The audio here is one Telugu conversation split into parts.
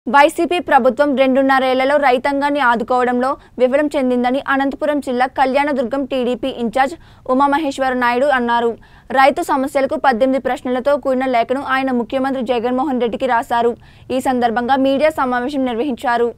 వైసీపీ ప్రభుత్వం రెండున్నరేళ్లలో రైతాంగాన్ని ఆదుకోవడంలో విఫలం చెందిందని అనంతపురం జిల్లా కళ్యాణదుర్గం టీడీపీ ఇన్ఛార్జ్ ఉమామహేశ్వర నాయుడు అన్నారు రైతు సమస్యలకు పద్దెనిమిది ప్రశ్నలతో కూడిన లేఖను ఆయన ముఖ్యమంత్రి జగన్మోహన్ రెడ్డికి రాశారు ఈ సందర్భంగా మీడియా సమావేశం నిర్వహించారు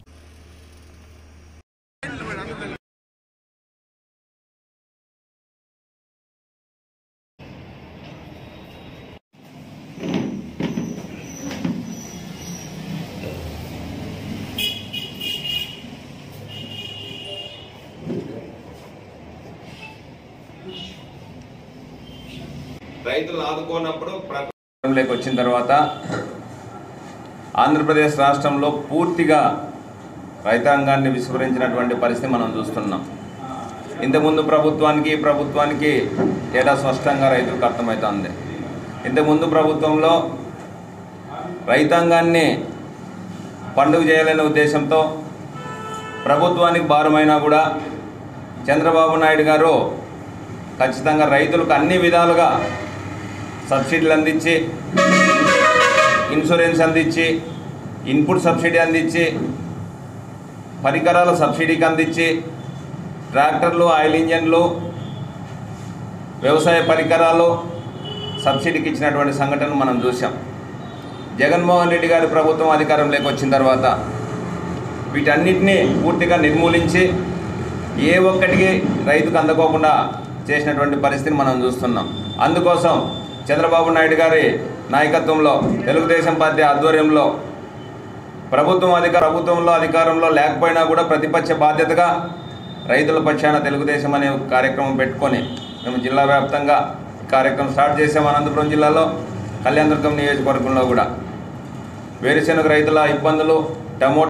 రైతులను ఆదుకోనప్పుడు ప్రభుత్వంలోకి వచ్చిన తర్వాత ఆంధ్రప్రదేశ్ రాష్ట్రంలో పూర్తిగా రైతాంగాన్ని విస్మరించినటువంటి పరిస్థితి మనం చూస్తున్నాం ఇంతకుముందు ప్రభుత్వానికి ఈ ప్రభుత్వానికి తేడా స్పష్టంగా రైతులకు అర్థమవుతుంది ఇంతకుముందు ప్రభుత్వంలో రైతాంగాన్ని పండుగ చేయలేని ఉద్దేశంతో ప్రభుత్వానికి భారమైనా కూడా చంద్రబాబు నాయుడు గారు ఖచ్చితంగా రైతులకు అన్ని విధాలుగా సబ్సిడీలు అందించి ఇన్సూరెన్స్ అందించి ఇన్పుట్ సబ్సిడీ అందించి పరికరాల సబ్సిడీకి అందించి ట్రాక్టర్లు ఆయిల్ ఇంజన్లు వ్యవసాయ పరికరాలు సబ్సిడీకి ఇచ్చినటువంటి సంఘటన మనం చూసాం జగన్మోహన్ రెడ్డి గారి ప్రభుత్వం అధికారంలోకి వచ్చిన తర్వాత వీటన్నిటినీ పూర్తిగా నిర్మూలించి ఏ ఒక్కటికి రైతుకు అందకోకుండా చేసినటువంటి పరిస్థితిని మనం చూస్తున్నాం అందుకోసం చంద్రబాబు నాయుడు గారి నాయకత్వంలో తెలుగుదేశం పార్టీ ఆధ్వర్యంలో ప్రభుత్వం అధిక ప్రభుత్వంలో అధికారంలో లేకపోయినా కూడా ప్రతిపక్ష బాధ్యతగా రైతుల పక్షాన తెలుగుదేశం అనే ఒక కార్యక్రమం పెట్టుకొని మేము జిల్లా వ్యాప్తంగా ఈ కార్యక్రమం స్టార్ట్ చేసాము అనంతపురం జిల్లాలో కళ్యాణదుర్గం నియోజకవర్గంలో కూడా వేరుశెనగ రైతుల ఇబ్బందులు టమోటా